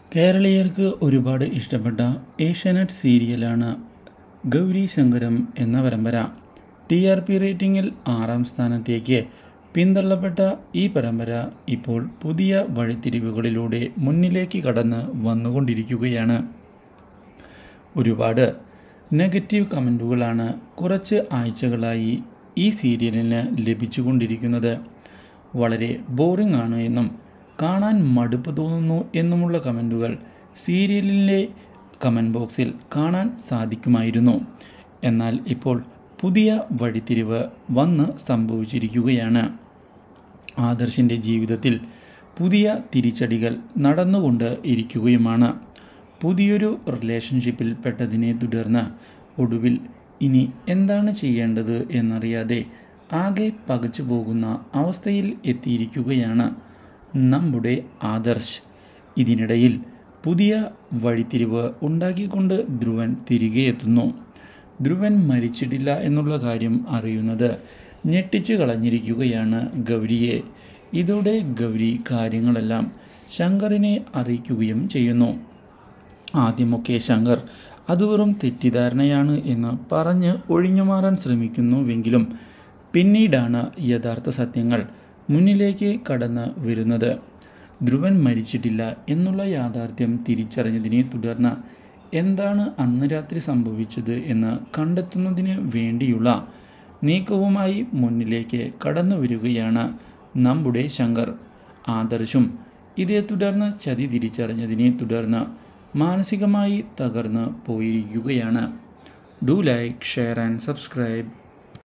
കേരളീയർക്ക് ഒരുപാട് ഇഷ്ടപ്പെട്ട ഏഷ്യാനെറ്റ് സീരിയലാണ് ഗൗരി ശങ്കരം എന്ന പരമ്പര ടി ആർ പി റേറ്റിംഗിൽ ആറാം സ്ഥാനത്തേക്ക് പിന്തള്ളപ്പെട്ട ഈ പരമ്പര ഇപ്പോൾ പുതിയ വഴിത്തിരിവുകളിലൂടെ മുന്നിലേക്ക് കടന്ന് വന്നുകൊണ്ടിരിക്കുകയാണ് ഒരുപാട് നെഗറ്റീവ് കമൻറ്റുകളാണ് കുറച്ച് ആഴ്ചകളായി ഈ സീരിയലിന് ലഭിച്ചുകൊണ്ടിരിക്കുന്നത് വളരെ ബോറിംഗ് ആണ് എന്നും കാണാൻ മടുപ്പ് തോന്നുന്നു എന്നുമുള്ള കമൻറ്റുകൾ സീരിയലിലെ കമൻറ്റ് ബോക്സിൽ കാണാൻ സാധിക്കുമായിരുന്നു എന്നാൽ ഇപ്പോൾ പുതിയ വഴിത്തിരിവ് വന്ന് സംഭവിച്ചിരിക്കുകയാണ് ആദർശിൻ്റെ ജീവിതത്തിൽ പുതിയ തിരിച്ചടികൾ നടന്നുകൊണ്ട് ഇരിക്കുകയുമാണ് പുതിയൊരു റിലേഷൻഷിപ്പിൽ പെട്ടതിനെ തുടർന്ന് ഒടുവിൽ ഇനി എന്താണ് ചെയ്യേണ്ടത് എന്നറിയാതെ ആകെ പകച്ചു പോകുന്ന അവസ്ഥയിൽ എത്തിയിരിക്കുകയാണ് നമ്മുടെ ആദർശ് ഇതിനിടയിൽ പുതിയ വഴിത്തിരിവ് ഉണ്ടാക്കിക്കൊണ്ട് ധ്രുവൻ തിരികെ എത്തുന്നു ധ്രുവൻ മരിച്ചിട്ടില്ല എന്നുള്ള കാര്യം അറിയുന്നത് ഞെട്ടിച്ചു കളഞ്ഞിരിക്കുകയാണ് ഗൗരിയെ ഇതോടെ ഗൗരി കാര്യങ്ങളെല്ലാം ശങ്കറിനെ അറിയിക്കുകയും ചെയ്യുന്നു ആദ്യമൊക്കെ ശങ്കർ അത് വെറും തെറ്റിദ്ധാരണയാണ് എന്ന് പറഞ്ഞ് ഒഴിഞ്ഞു മാറാൻ ശ്രമിക്കുന്നുവെങ്കിലും പിന്നീടാണ് യഥാർത്ഥ സത്യങ്ങൾ മുന്നിലേക്ക് കടന്ന് വരുന്നത് ധ്രുവൻ മരിച്ചിട്ടില്ല എന്നുള്ള യാഥാർത്ഥ്യം തിരിച്ചറിഞ്ഞതിനെ തുടർന്ന് എന്താണ് അന്ന് രാത്രി സംഭവിച്ചത് എന്ന് കണ്ടെത്തുന്നതിന് വേണ്ടിയുള്ള നീക്കവുമായി മുന്നിലേക്ക് കടന്നു വരികയാണ് നമ്മുടെ ശങ്കർ ആദർശും ഇതേ തുടർന്ന് ചതി തിരിച്ചറിഞ്ഞതിനെ തുടർന്ന് മാനസികമായി തകർന്ന് പോയിരിക്കുകയാണ് do like share and subscribe